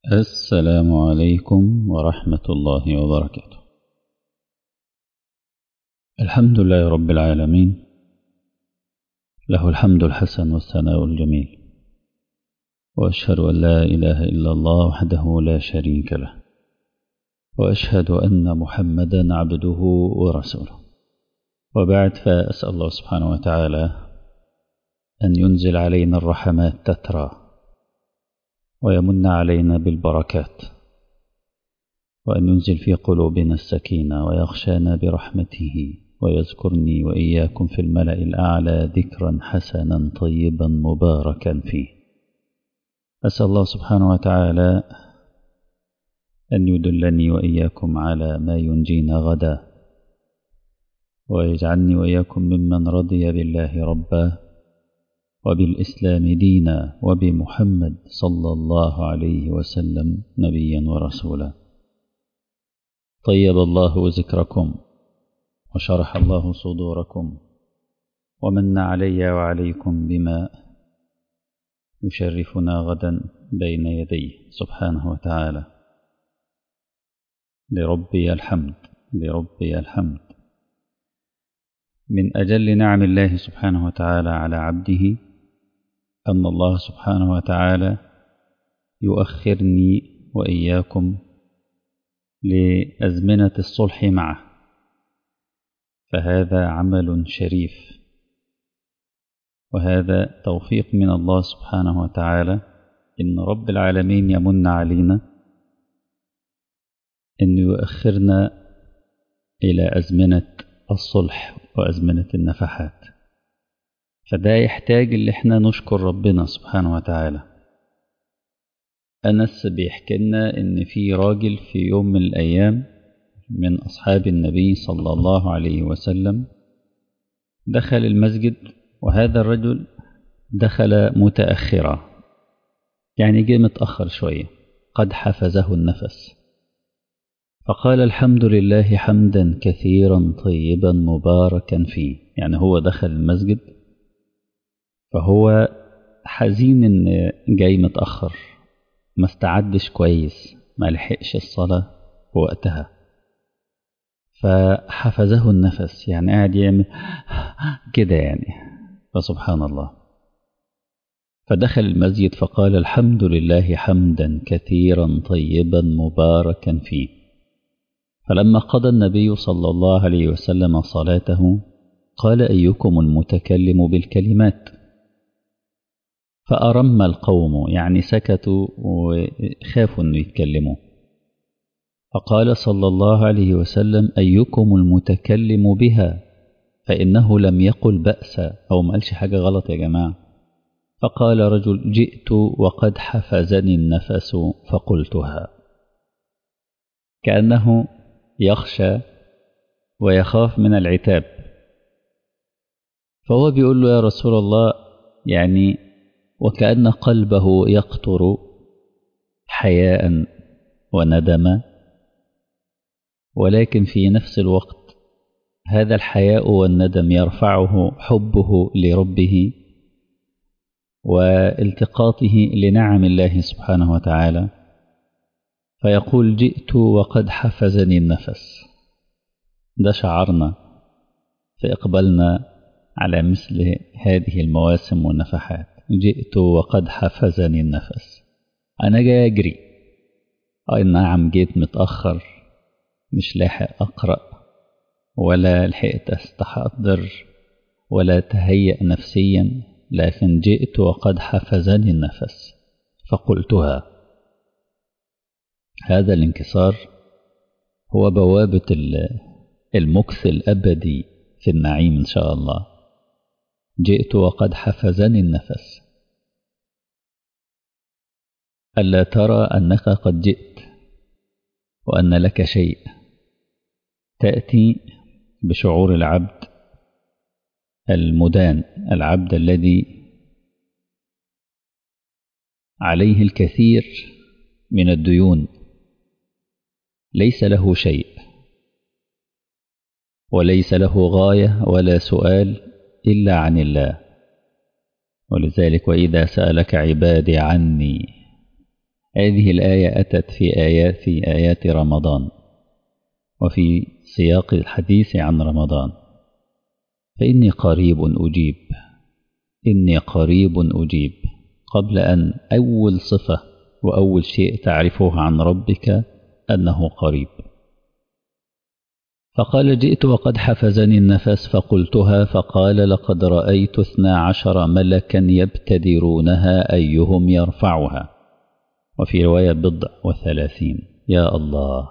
السلام عليكم ورحمة الله وبركاته الحمد لله رب العالمين له الحمد الحسن والثناء الجميل وأشهد أن لا إله إلا الله وحده لا شريك له وأشهد أن محمدا عبده ورسوله وبعد فأسأل الله سبحانه وتعالى أن ينزل علينا الرحمات تترى ويمن علينا بالبركات وأن ينزل في قلوبنا السكينة ويغشانا برحمته ويذكرني وإياكم في الملأ الأعلى ذكرا حسنا طيبا مباركا فيه أسأل الله سبحانه وتعالى أن يدلني وإياكم على ما ينجينا غدا ويجعلني وإياكم ممن رضي بالله ربا وبالإسلام دينا وبمحمد صلى الله عليه وسلم نبيا ورسولا طيب الله ذكركم وشرح الله صدوركم ومن علي وعليكم بما يشرفنا غدا بين يديه سبحانه وتعالى لربي الحمد لربي الحمد من أجل نعم الله سبحانه وتعالى على عبده أن الله سبحانه وتعالى يؤخرني وإياكم لأزمنة الصلح معه فهذا عمل شريف وهذا توفيق من الله سبحانه وتعالى إن رب العالمين يمن علينا أن يؤخرنا إلى أزمنة الصلح وأزمنة النفحات فده يحتاج اللي احنا نشكر ربنا سبحانه وتعالى أنس بيحكي لنا إن في راجل في يوم من الأيام من أصحاب النبي صلى الله عليه وسلم دخل المسجد وهذا الرجل دخل متأخرا يعني جه متأخر شوية قد حفزه النفس فقال الحمد لله حمدا كثيرا طيبا مباركا فيه يعني هو دخل المسجد فهو حزين ان جاي متأخر ما استعدش كويس ما لحقش الصلاة في وقتها فحفزه النفس يعني قاعد يعمل كده يعني فسبحان الله فدخل المسجد فقال الحمد لله حمدا كثيرا طيبا مباركا فيه فلما قضى النبي صلى الله عليه وسلم صلاته قال أيكم المتكلم بالكلمات فأرم القوم يعني سكتوا وخافوا أن يتكلموا فقال صلى الله عليه وسلم أيكم المتكلم بها فإنه لم يقل بأسا أو ما قالش حاجة غلط يا جماعة فقال رجل جئت وقد حفزني النفس فقلتها كأنه يخشى ويخاف من العتاب فهو بيقول له يا رسول الله يعني وكأن قلبه يقطر حياء وندما ولكن في نفس الوقت هذا الحياء والندم يرفعه حبه لربه والتقاطه لنعم الله سبحانه وتعالى فيقول جئت وقد حفزني النفس ده شعرنا فإقبلنا على مثل هذه المواسم والنفحات جئت وقد حفزني النفس أنا جاي أجري أي نعم جيت متأخر مش لاحق أقرأ ولا لحقت أستحضر ولا تهيأ نفسيا لكن جئت وقد حفزني النفس فقلتها هذا الانكسار هو بوابة المكث الأبدي في النعيم إن شاء الله جئت وقد حفزني النفس ألا ترى أنك قد جئت وأن لك شيء تأتي بشعور العبد المدان العبد الذي عليه الكثير من الديون ليس له شيء وليس له غاية ولا سؤال إلا عن الله ولذلك وإذا سألك عبادي عني هذه الآية أتت في آيات في آيات رمضان وفي سياق الحديث عن رمضان فإني قريب أجيب إني قريب أجيب قبل أن أول صفة وأول شيء تعرفه عن ربك أنه قريب فقال جئت وقد حفزني النفس فقلتها فقال لقد رأيت اثنا عشر ملكا يبتدرونها أيهم يرفعها وفي رواية بضع وثلاثين يا الله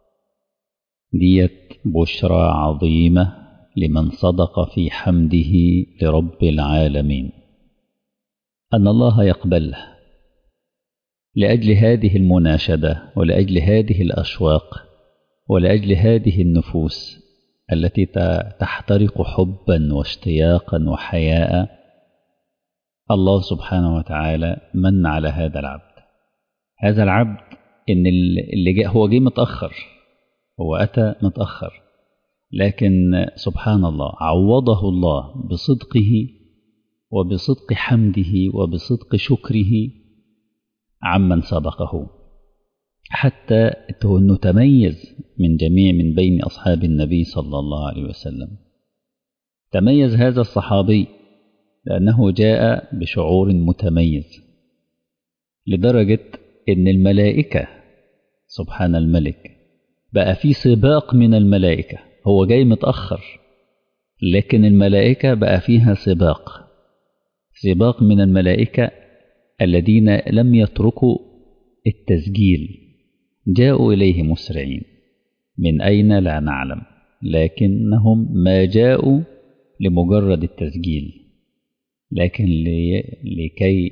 ديت بشرى عظيمة لمن صدق في حمده لرب العالمين أن الله يقبله لأجل هذه المناشدة ولأجل هذه الأشواق ولأجل هذه النفوس التي تحترق حبا واشتياقا وحياء الله سبحانه وتعالى من على هذا العبد هذا العبد إن اللي جاء هو جه متأخر هو أتى متأخر لكن سبحان الله عوضه الله بصدقه وبصدق حمده وبصدق شكره عمن سبقه حتى أنه تميز من جميع من بين أصحاب النبي صلى الله عليه وسلم تميز هذا الصحابي لأنه جاء بشعور متميز لدرجة أن الملائكة سبحان الملك بقى في سباق من الملائكة هو جاي متأخر لكن الملائكة بقى فيها سباق سباق من الملائكة الذين لم يتركوا التسجيل جاءوا إليه مسرعين من أين لا نعلم لكنهم ما جاءوا لمجرد التسجيل لكن لكي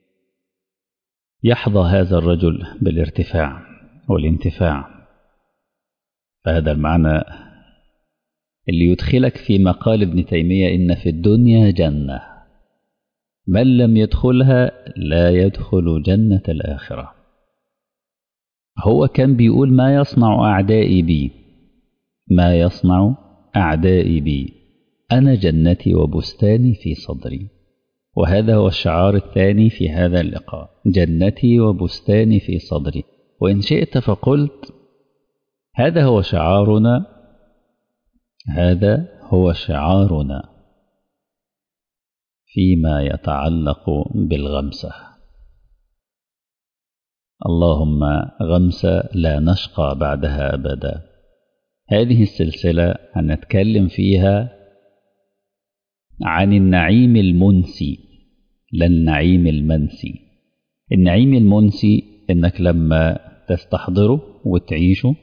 يحظى هذا الرجل بالارتفاع والانتفاع فهذا المعنى اللي يدخلك في مقال ابن تيمية إن في الدنيا جنة من لم يدخلها لا يدخل جنة الآخرة هو كان بيقول ما يصنع أعدائي بي ما يصنع أعدائي بي أنا جنتي وبستاني في صدري وهذا هو الشعار الثاني في هذا اللقاء جنتي وبستاني في صدري وإن شئت فقلت هذا هو شعارنا هذا هو شعارنا فيما يتعلق بالغمسة اللهم غمسة لا نشقى بعدها أبدا هذه السلسلة هنتكلم فيها عن النعيم المنسي لا النعيم المنسي النعيم المنسي انك لما تستحضره وتعيشه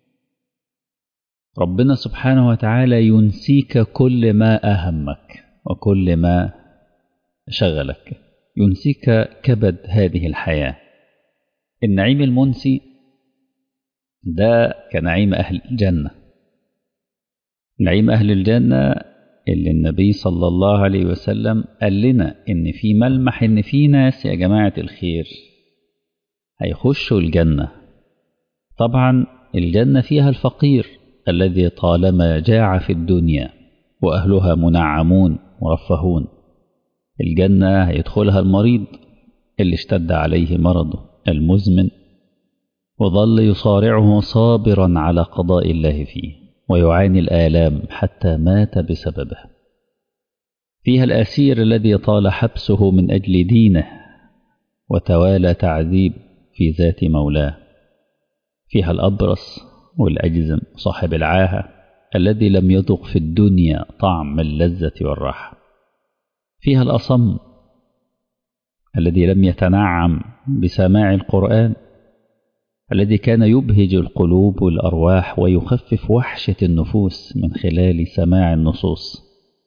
ربنا سبحانه وتعالى ينسيك كل ما أهمك وكل ما شغلك ينسيك كبد هذه الحياة النعيم المنسي ده كنعيم أهل الجنة نعيم أهل الجنة اللي النبي صلى الله عليه وسلم قال لنا إن في ملمح إن في ناس يا جماعة الخير هيخشوا الجنة طبعا الجنة فيها الفقير الذي طالما جاع في الدنيا وأهلها منعمون مرفهون الجنة هيدخلها المريض اللي اشتد عليه مرضه المزمن وظل يصارعه صابرا على قضاء الله فيه ويعاني الآلام حتى مات بسببه فيها الأسير الذي طال حبسه من أجل دينه وتوالى تعذيب في ذات مولاه فيها الأبرص والأجزم صاحب العاهة الذي لم يذق في الدنيا طعم اللذة والراحة فيها الأصم الذي لم يتنعم بسماع القرآن الذي كان يبهج القلوب والأرواح ويخفف وحشة النفوس من خلال سماع النصوص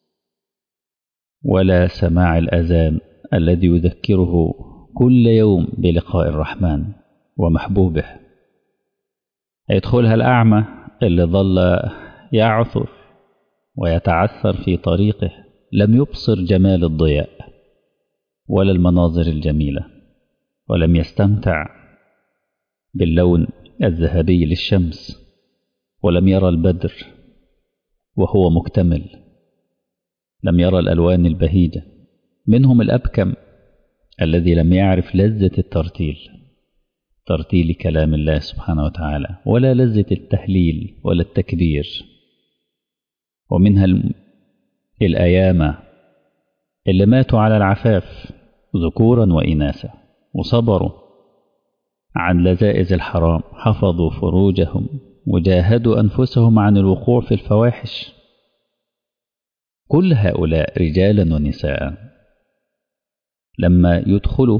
ولا سماع الأذان الذي يذكره كل يوم بلقاء الرحمن ومحبوبه يدخلها الأعمى اللي ظل يعثر ويتعثر في طريقه لم يبصر جمال الضياء ولا المناظر الجميلة ولم يستمتع باللون الذهبي للشمس ولم يرى البدر وهو مكتمل لم يرى الألوان البهيجة منهم الأبكم الذي لم يعرف لذة الترتيل ترتيل كلام الله سبحانه وتعالى ولا لذة التهليل ولا التكبير ومنها الأيامة اللي ماتوا على العفاف ذكورا وإناثا وصبروا عن لذائذ الحرام حفظوا فروجهم وجاهدوا أنفسهم عن الوقوع في الفواحش كل هؤلاء رجالا ونساء لما يدخلوا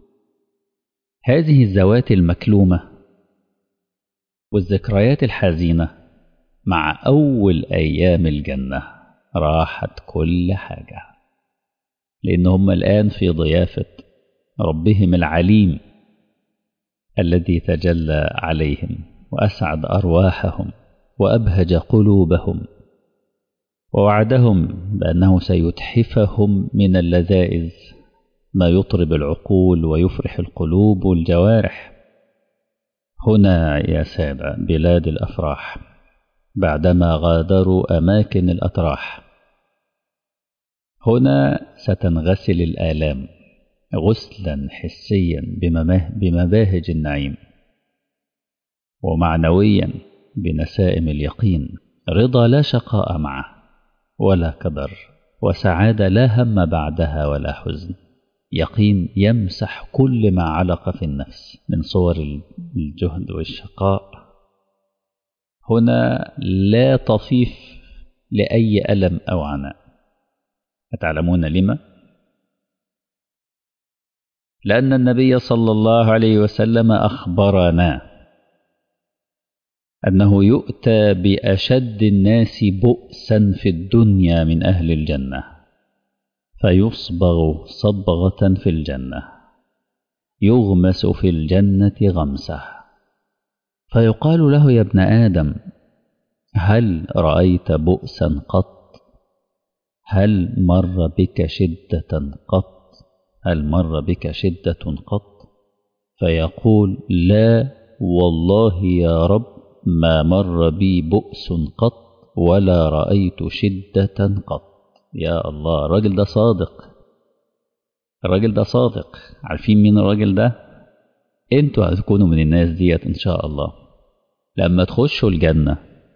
هذه الذوات المكلومة والذكريات الحزينة مع أول أيام الجنة راحت كل حاجة لأن هم الآن في ضيافة ربهم العليم الذي تجلى عليهم وأسعد أرواحهم وأبهج قلوبهم ووعدهم بأنه سيتحفهم من اللذائذ ما يطرب العقول ويفرح القلوب والجوارح هنا يا سادة بلاد الأفراح بعدما غادروا أماكن الأتراح هنا ستنغسل الآلام غسلا حسيا بمباهج النعيم ومعنويا بنسائم اليقين رضا لا شقاء معه ولا كدر وسعادة لا هم بعدها ولا حزن يقين يمسح كل ما علق في النفس من صور الجهد والشقاء هنا لا تطيف لأي ألم أو عناء أتعلمون لما؟ لأن النبي صلى الله عليه وسلم أخبرنا أنه يؤتى بأشد الناس بؤسا في الدنيا من أهل الجنة فيصبغ صبغة في الجنة يغمس في الجنة غمسة فيقال له يا ابن آدم هل رأيت بؤسا قط هل مر بك شدة قط هل مر بك شدة قط فيقول لا والله يا رب ما مر بي بؤس قط ولا رأيت شدة قط يا الله الراجل ده صادق الراجل ده صادق عارفين مين الراجل ده انتوا هتكونوا من الناس ديت ان شاء الله لما تخشوا الجنة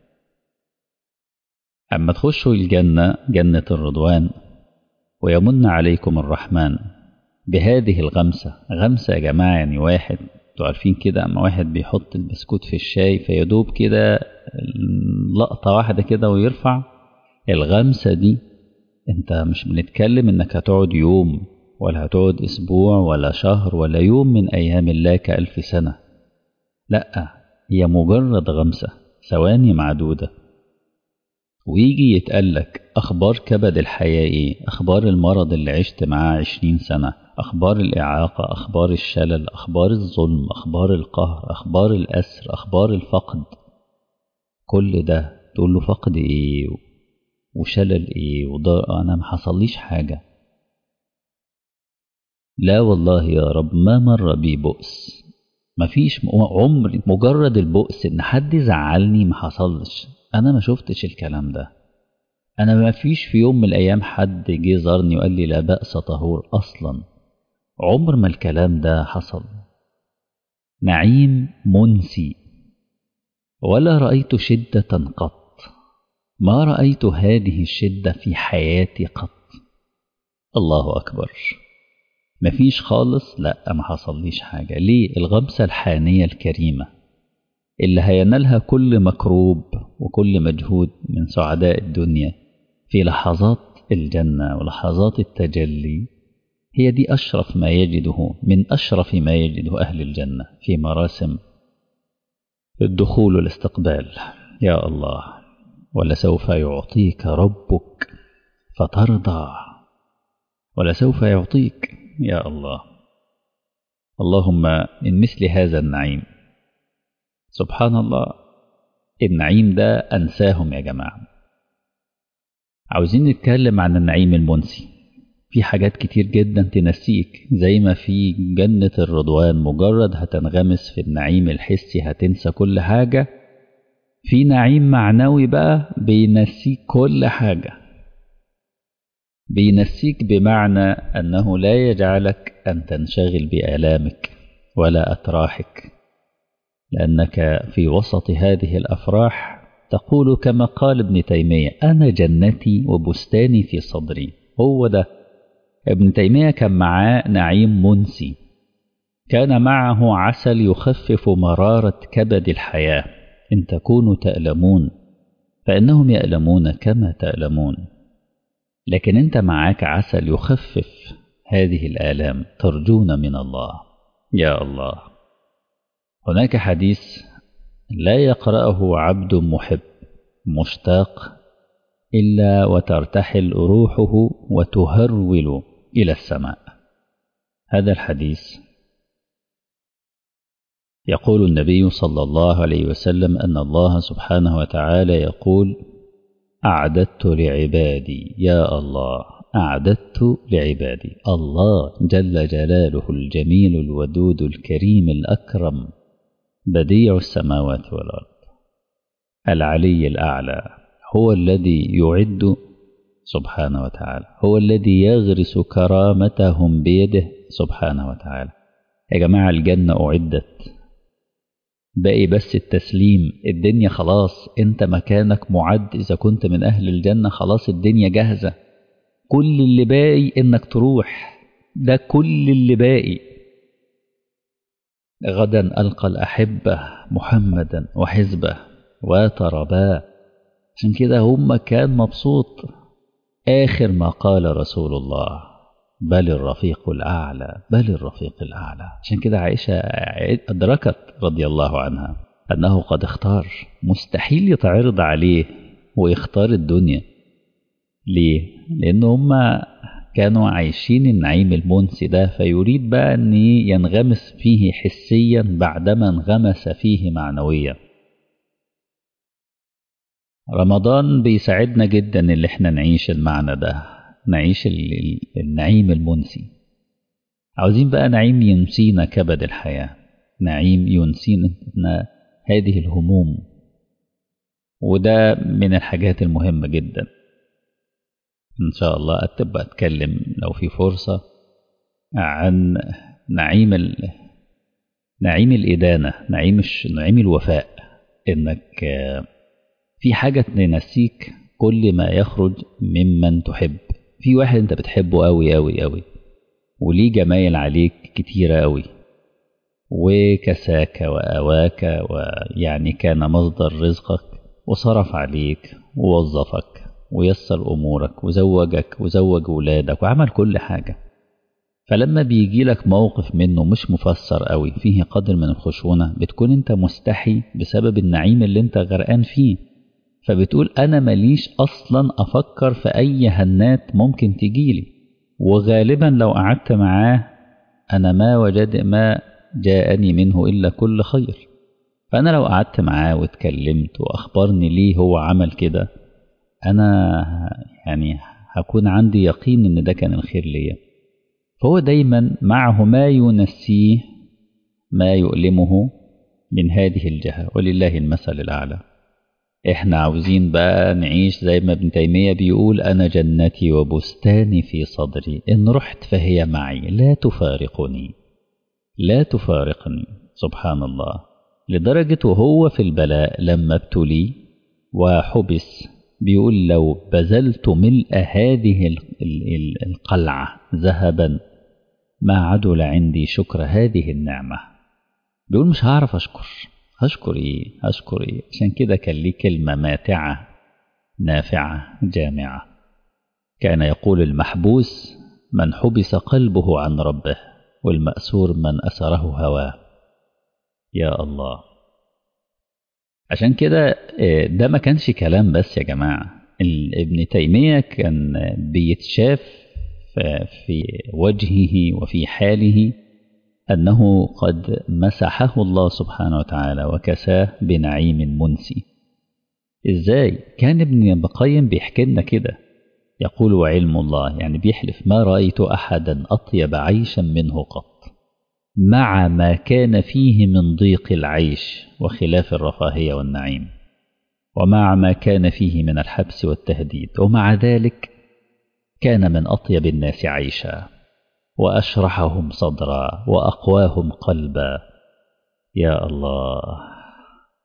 أما تخشوا الجنة جنة الرضوان ويمن عليكم الرحمن بهذه الغمسة غمسة يا جماعة يعني واحد انتوا عارفين كده اما واحد بيحط البسكوت في الشاي فيدوب كده لقطة واحدة كده ويرفع الغمسة دي انت مش بنتكلم انك هتقعد يوم ولا هتقعد اسبوع ولا شهر ولا يوم من ايام الله كألف سنة لا هي مجرد غمسة ثواني معدودة ويجي يتقالك أخبار كبد الحياة إيه أخبار المرض اللي عشت معاه عشرين سنة أخبار الإعاقة أخبار الشلل أخبار الظلم أخبار القهر أخبار الأسر أخبار الفقد كل ده تقول له فقد إيه وشلل إيه وده أنا ما حصليش حاجة لا والله يا رب ما مر بي بؤس مفيش عمري مجرد البؤس إن حد زعلني ما حصلش أنا ما شفتش الكلام ده أنا ما فيش في يوم من الأيام حد جه زارني وقال لي لا بأس طهور أصلا عمر ما الكلام ده حصل نعيم منسي ولا رأيت شدة قط ما رأيت هذه الشدة في حياتي قط الله أكبر مفيش خالص لا ما حصليش حاجة ليه الغمسة الحانية الكريمة اللي هينالها كل مكروب وكل مجهود من سعداء الدنيا في لحظات الجنة ولحظات التجلي هي دي أشرف ما يجده من أشرف ما يجده أهل الجنة في مراسم الدخول والاستقبال يا الله ولسوف يعطيك ربك فترضى ولسوف يعطيك يا الله اللهم من مثل هذا النعيم سبحان الله النعيم ده أنساهم يا جماعة عاوزين نتكلم عن النعيم المنسي في حاجات كتير جدا تنسيك زي ما في جنة الرضوان مجرد هتنغمس في النعيم الحسي هتنسى كل حاجة في نعيم معنوي بقى بينسيك كل حاجة بينسيك بمعنى أنه لا يجعلك أن تنشغل بآلامك ولا أتراحك لأنك في وسط هذه الأفراح تقول كما قال ابن تيمية أنا جنتي وبستاني في صدري هو ده ابن تيمية كان معاه نعيم منسي كان معه عسل يخفف مرارة كبد الحياة إن تكونوا تألمون فإنهم يألمون كما تألمون لكن أنت معاك عسل يخفف هذه الآلام ترجون من الله يا الله هناك حديث لا يقرأه عبد محب مشتاق إلا وترتحل روحه وتهرول إلى السماء هذا الحديث يقول النبي صلى الله عليه وسلم أن الله سبحانه وتعالى يقول أعددت لعبادي يا الله أعددت لعبادي الله جل جلاله الجميل الودود الكريم الأكرم بديع السماوات والأرض العلي الأعلى هو الذي يعد سبحانه وتعالى هو الذي يغرس كرامتهم بيده سبحانه وتعالى يا جماعة الجنة أعدت باقي بس التسليم الدنيا خلاص انت مكانك معد اذا كنت من اهل الجنة خلاص الدنيا جاهزة كل اللي باقي انك تروح ده كل اللي باقي غدا ألقى الأحبة محمدا وحزبه وترباه عشان كده هم كان مبسوط آخر ما قال رسول الله بل الرفيق الأعلى بل الرفيق الأعلى عشان كده عائشة أدركت رضي الله عنها أنه قد اختار مستحيل يتعرض عليه ويختار الدنيا ليه؟ لأن هم كانوا عايشين النعيم المنسي ده فيريد بقى أن ينغمس فيه حسيا بعدما انغمس فيه معنويا رمضان بيساعدنا جدا اللي احنا نعيش المعنى ده نعيش النعيم المنسي عاوزين بقى نعيم ينسينا كبد الحياة نعيم ينسينا هذه الهموم وده من الحاجات المهمة جدا إن شاء الله أتبقى أتكلم لو في فرصة عن نعيم ال... نعيم الإدانة نعيم الش... نعيم الوفاء إنك في حاجة تنسيك كل ما يخرج ممن تحب في واحد أنت بتحبه أوي أوي أوي وليه جمايل عليك كتيرة أوي وكساك وأواك ويعني كان مصدر رزقك وصرف عليك ووظفك ويسر أمورك وزوجك وزوج ولادك وعمل كل حاجة فلما بيجي لك موقف منه مش مفسر قوي فيه قدر من الخشونة بتكون انت مستحي بسبب النعيم اللي انت غرقان فيه فبتقول أنا ماليش أصلا أفكر في أي هنات ممكن تجيلي وغالبا لو قعدت معاه أنا ما وجد ما جاءني منه إلا كل خير فأنا لو قعدت معاه واتكلمت وأخبرني ليه هو عمل كده أنا يعني هكون عندي يقين إن ده كان الخير ليا فهو دايما معه ما ينسيه ما يؤلمه من هذه الجهة ولله المثل الأعلى احنا عاوزين بقى نعيش زي ما ابن تيمية بيقول أنا جنتي وبستاني في صدري إن رحت فهي معي لا تفارقني لا تفارقني سبحان الله لدرجة وهو في البلاء لما ابتلي وحبس بيقول لو بذلت ملء هذه القلعة ذهبا ما عدل عندي شكر هذه النعمة بيقول مش هعرف أشكر هشكر إيه هشكر إيه عشان كده كان ليه كلمة ماتعة نافعة جامعة كان يقول المحبوس من حبس قلبه عن ربه والمأسور من أسره هواه يا الله عشان كده ده ما كانش كلام بس يا جماعة ابن تيمية كان بيتشاف في وجهه وفي حاله أنه قد مسحه الله سبحانه وتعالى وكساه بنعيم منسي إزاي؟ كان ابن القيم بيحكي لنا كده يقول وعلم الله يعني بيحلف ما رأيت أحدا أطيب عيشا منه قط مع ما كان فيه من ضيق العيش وخلاف الرفاهية والنعيم ومع ما كان فيه من الحبس والتهديد ومع ذلك كان من أطيب الناس عيشا وأشرحهم صدرا وأقواهم قلبا يا الله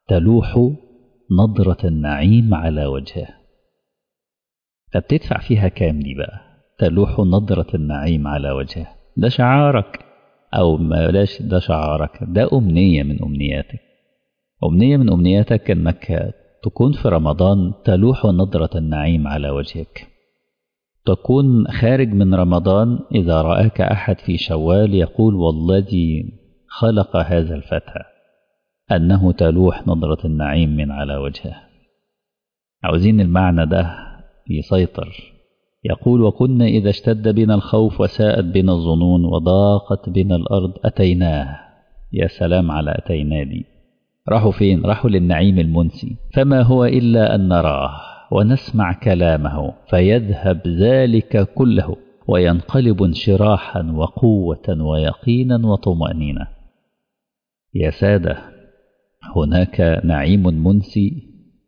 تلوح نضرة النعيم على وجهه فبتدفع فيها كام دي بقى تلوح نضرة النعيم على وجهه ده شعارك أو بلاش ده شعارك ده أمنية من أمنياتك أمنية من أمنياتك أنك تكون في رمضان تلوح نضرة النعيم على وجهك تكون خارج من رمضان إذا رآك أحد في شوال يقول والذي خلق هذا الفتى أنه تلوح نظرة النعيم من على وجهه عاوزين المعنى ده يسيطر يقول وكنا إذا اشتد بنا الخوف وساءت بنا الظنون وضاقت بنا الأرض أتيناه يا سلام على أتيناه دي راحوا فين؟ راحوا للنعيم المنسي فما هو إلا أن نراه ونسمع كلامه فيذهب ذلك كله وينقلب انشراحا وقوة ويقينا وطمأنينة يا سادة هناك نعيم منسي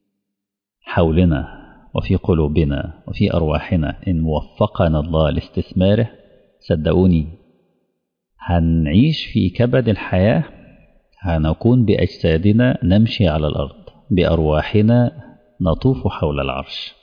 حولنا وفي قلوبنا وفي أرواحنا إن وفقنا الله لاستثماره صدقوني هنعيش في كبد الحياة هنكون بأجسادنا نمشي على الأرض بأرواحنا نطوف حول العرش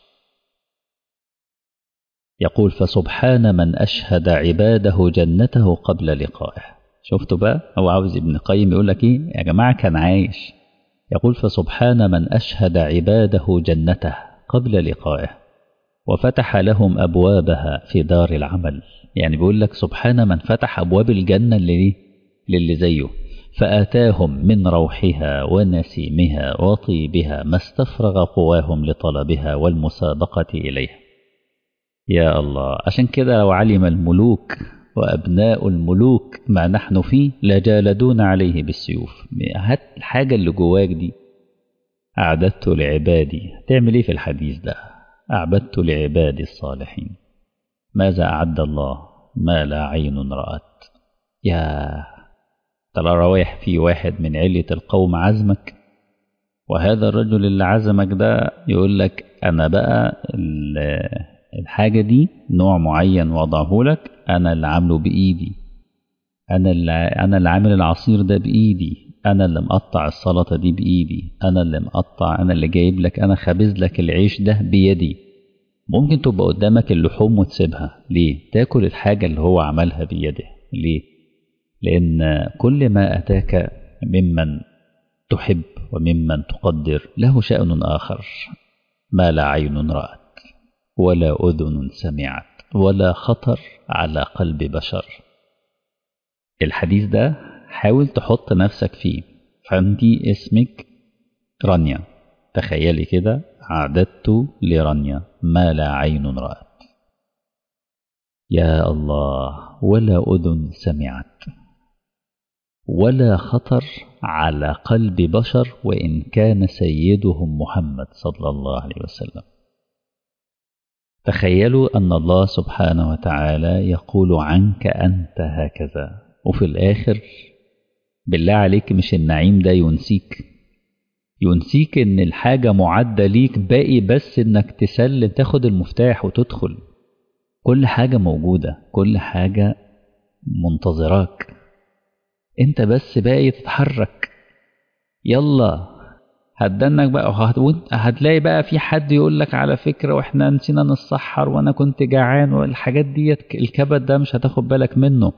يقول فسبحان من أشهد عباده جنته قبل لقائه شفتوا بقى هو عاوز ابن قيم يقول لك ايه يا جماعة كان عايش يقول فسبحان من أشهد عباده جنته قبل لقائه وفتح لهم أبوابها في دار العمل يعني بيقول لك سبحان من فتح أبواب الجنة للي, للي زيه فآتاهم من روحها ونسيمها وطيبها ما استفرغ قواهم لطلبها والمسابقة إليها يا الله عشان كده لو علم الملوك وأبناء الملوك ما نحن فيه لجالدون عليه بالسيوف هات الحاجة اللي جواك دي أعددت لعبادي تعمل إيه في الحديث ده أعبدت لعبادي الصالحين ماذا أعد الله ما لا عين رأت يا ترى رايح في واحد من علية القوم عزمك وهذا الرجل اللي عزمك ده يقول لك أنا بقى الحاجة دي نوع معين وضعه لك أنا اللي عامله بإيدي أنا اللي, أنا اللي عامل العصير ده بإيدي أنا اللي مقطع السلطة دي بإيدي أنا اللي مقطع أنا اللي جايب لك أنا خابز لك العيش ده بيدي ممكن تبقى قدامك اللحوم وتسيبها ليه؟ تاكل الحاجة اللي هو عملها بيده ليه؟ لأن كل ما أتاك ممن تحب وممن تقدر له شأن آخر ما لا عين رأت ولا أذن سمعت ولا خطر على قلب بشر الحديث ده حاول تحط نفسك فيه فأنت اسمك رانيا تخيلي كده أعددت لرانيا ما لا عين رأت يا الله ولا أذن سمعت ولا خطر على قلب بشر وإن كان سيدهم محمد صلى الله عليه وسلم تخيلوا أن الله سبحانه وتعالى يقول عنك أنت هكذا وفي الآخر بالله عليك مش النعيم ده ينسيك ينسيك ان الحاجة معدة ليك باقي بس انك تسلم تاخد المفتاح وتدخل كل حاجة موجودة كل حاجة منتظراك انت بس باقي تتحرك يلا هتدنك بقى هتلاقي بقى في حد يقول لك على فكرة واحنا نسينا نتسحر وانا كنت جعان والحاجات ديت الكبد ده مش هتاخد بالك منه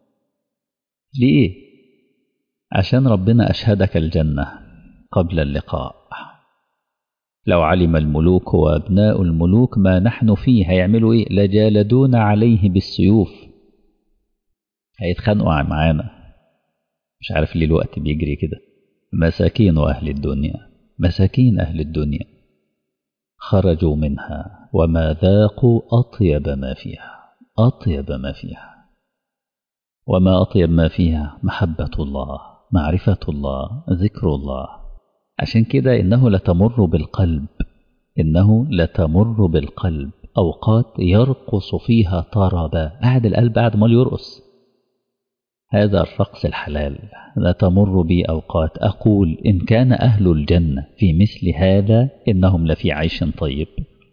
ليه عشان ربنا أشهدك الجنة قبل اللقاء لو علم الملوك وأبناء الملوك ما نحن فيه هيعملوا إيه لجالدون عليه بالسيوف هيتخانقوا معانا مش عارف ليه الوقت بيجري كده مساكين أهل الدنيا مساكين أهل الدنيا خرجوا منها وما ذاقوا أطيب ما فيها أطيب ما فيها وما أطيب ما فيها محبة الله معرفة الله ذكر الله عشان كده إنه لتمر بالقلب إنه لتمر بالقلب أوقات يرقص فيها طربا قاعد القلب قاعد مال يرقص هذا الرقص الحلال لا تمر بي أوقات أقول إن كان أهل الجنة في مثل هذا إنهم لفي عيش طيب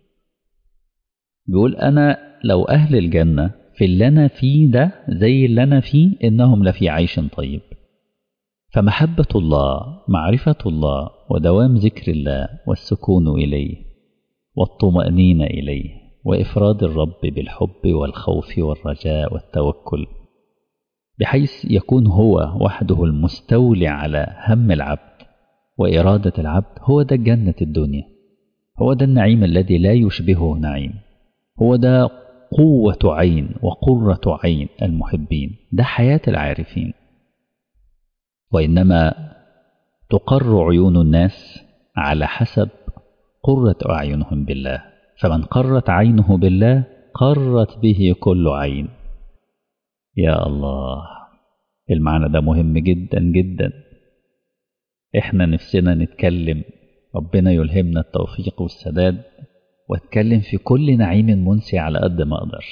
بيقول أنا لو أهل الجنة في اللي أنا فيه ده زي اللي أنا فيه إنهم لفي عيش طيب فمحبة الله معرفة الله ودوام ذكر الله والسكون إليه والطمأنينة إليه وإفراد الرب بالحب والخوف والرجاء والتوكل بحيث يكون هو وحده المستولي على هم العبد وإرادة العبد هو ده جنة الدنيا هو ده النعيم الذي لا يشبهه نعيم هو ده قوة عين وقرة عين المحبين ده حياة العارفين وإنما تقر عيون الناس على حسب قرة أعينهم بالله فمن قرت عينه بالله قرت به كل عين يا الله المعنى ده مهم جدا جدا احنا نفسنا نتكلم ربنا يلهمنا التوفيق والسداد واتكلم في كل نعيم منسي على قد ما اقدر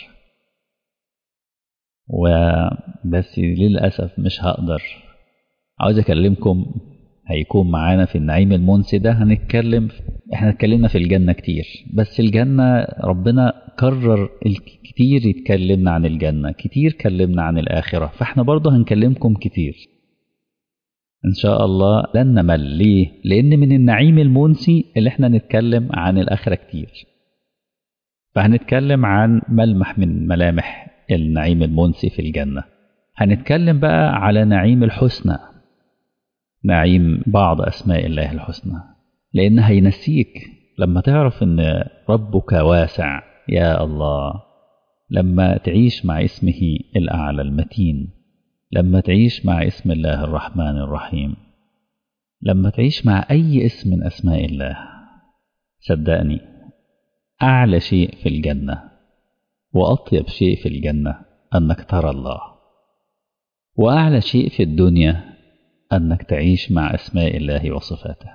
وبس للأسف مش هقدر عاوز اكلمكم هيكون معانا في النعيم المنسي ده هنتكلم احنا اتكلمنا في الجنة كتير بس الجنة ربنا كرر كتير يتكلمنا عن الجنة كتير كلمنا عن الآخرة فاحنا برضه هنكلمكم كتير إن شاء الله لن نمل ليه؟ لأن من النعيم المنسي اللي احنا نتكلم عن الآخرة كتير فهنتكلم عن ملمح من ملامح النعيم المنسي في الجنة هنتكلم بقى على نعيم الحسنى نعيم بعض أسماء الله الحسنى لأن هينسيك لما تعرف أن ربك واسع يا الله لما تعيش مع اسمه الأعلى المتين لما تعيش مع اسم الله الرحمن الرحيم لما تعيش مع أي اسم من أسماء الله صدقني أعلى شيء في الجنة وأطيب شيء في الجنة أنك ترى الله وأعلى شيء في الدنيا أنك تعيش مع أسماء الله وصفاته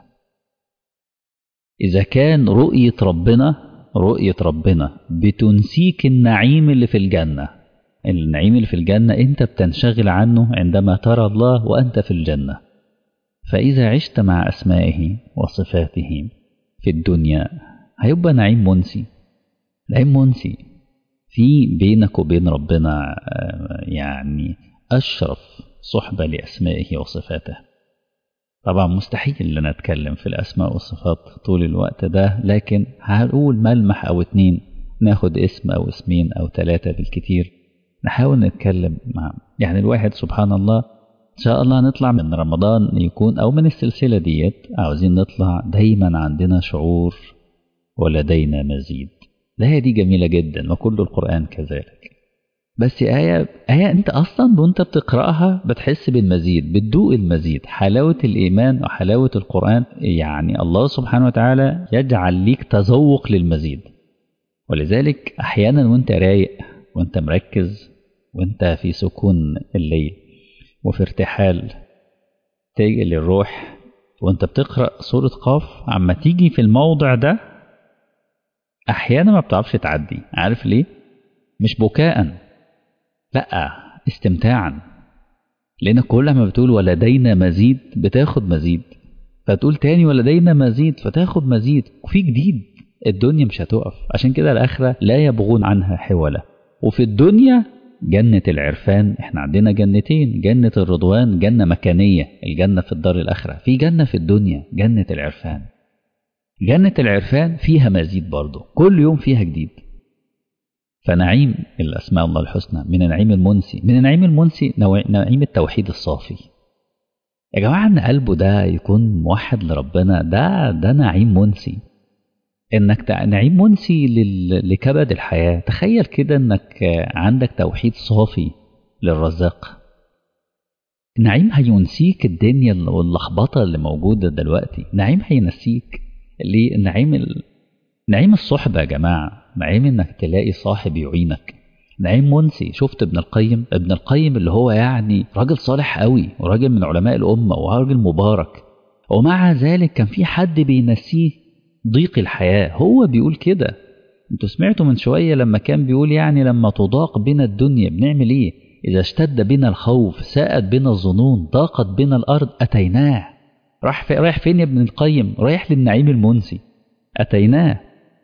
إذا كان رؤية ربنا رؤية ربنا بتنسيك النعيم اللي في الجنة النعيم اللي في الجنة أنت بتنشغل عنه عندما ترى الله وأنت في الجنة فإذا عشت مع أسمائه وصفاته في الدنيا هيبقى نعيم منسي نعيم منسي في بينك وبين ربنا يعني أشرف صحبة لأسمائه وصفاته طبعا مستحيل ان اتكلم في الأسماء والصفات طول الوقت ده لكن هنقول ملمح أو اتنين ناخد اسم أو اسمين أو ثلاثة بالكتير نحاول نتكلم مع يعني الواحد سبحان الله إن شاء الله نطلع من رمضان يكون أو من السلسلة ديت عاوزين نطلع دايما عندنا شعور ولدينا مزيد الآية دي جميلة جدا وكل القرآن كذلك بس آية آية أنت أصلا وأنت بتقرأها بتحس بالمزيد بتدوق المزيد حلاوة الإيمان وحلاوة القرآن يعني الله سبحانه وتعالى يجعل ليك تذوق للمزيد ولذلك أحيانا وأنت رايق وأنت مركز وأنت في سكون الليل وفي ارتحال تيجي للروح وأنت بتقرأ سورة قاف عما تيجي في الموضع ده أحيانا ما بتعرفش تعدي عارف ليه؟ مش بكاء لا استمتاعا لأن كل ما بتقول ولدينا مزيد بتاخد مزيد فتقول تاني ولدينا مزيد فتاخد مزيد وفي جديد الدنيا مش هتقف عشان كده الآخرة لا يبغون عنها حولا وفي الدنيا جنة العرفان احنا عندنا جنتين جنة الرضوان جنة مكانية الجنة في الدار الآخرة في جنة في الدنيا جنة العرفان جنة العرفان فيها مزيد برضه كل يوم فيها جديد فنعيم الأسماء الله الحسنى من النعيم المنسي من النعيم المنسي نعيم التوحيد الصافي يا جماعة أن قلبه ده يكون موحد لربنا ده ده نعيم منسي انك نعيم منسي لكبد الحياة تخيل كده انك عندك توحيد صافي للرزاق نعيم هينسيك الدنيا واللخبطة اللي موجودة دلوقتي نعيم هينسيك ليه نعيم ال... نعيم الصحبة يا جماعة نعيم انك تلاقي صاحب يعينك نعيم منسي شفت ابن القيم ابن القيم اللي هو يعني راجل صالح قوي وراجل من علماء الأمة وراجل مبارك ومع ذلك كان في حد بينسيه ضيق الحياة هو بيقول كده انتوا سمعتوا من شوية لما كان بيقول يعني لما تضاق بنا الدنيا بنعمل ايه إذا اشتد بنا الخوف ساءت بنا الظنون ضاقت بنا الأرض أتيناه راح في رايح فين يا ابن القيم رايح للنعيم المنسي أتيناه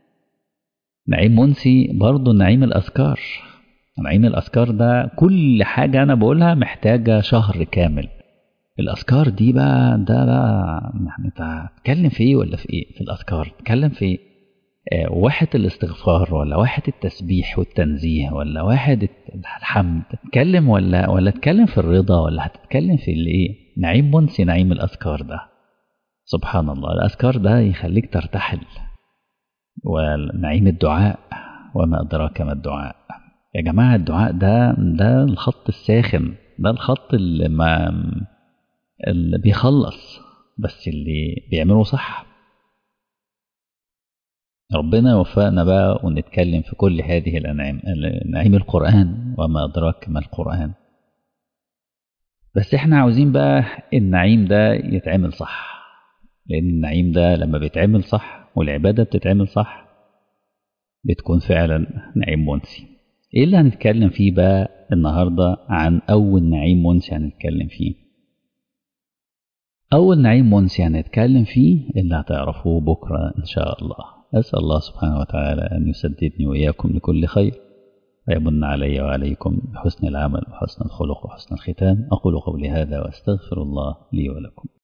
نعيم منسي برضه نعيم الأذكار نعيم الأذكار ده كل حاجة أنا بقولها محتاجة شهر كامل الأذكار دي بقى ده بقى يعني انت هتتكلم في ايه ولا في ايه في الأذكار تتكلم في ايه آه واحد الاستغفار ولا واحد التسبيح والتنزيه ولا واحد الحمد تتكلم ولا ولا تتكلم في الرضا ولا هتتكلم في الايه نعيم منسي نعيم الأذكار ده سبحان الله الأذكار ده يخليك ترتحل ونعيم الدعاء وما أدراك ما الدعاء يا جماعة الدعاء ده ده الخط الساخن ده الخط اللي ما اللي بيخلص بس اللي بيعمله صح ربنا يوفقنا بقى ونتكلم في كل هذه الأنعام نعيم القرآن وما أدراك ما القرآن بس احنا عاوزين بقى النعيم ده يتعمل صح لأن النعيم ده لما بيتعمل صح والعبادة بتتعمل صح بتكون فعلا نعيم منسي ايه اللي هنتكلم فيه بقى النهاردة عن أول نعيم منسي هنتكلم فيه أول نعيم منسي هنتكلم فيه اللي هتعرفوه بكرة إن شاء الله أسأل الله سبحانه وتعالى أن يسددني وإياكم لكل خير ويمن علي وعليكم بحسن العمل وحسن الخلق وحسن الختام أقول قولي هذا وأستغفر الله لي ولكم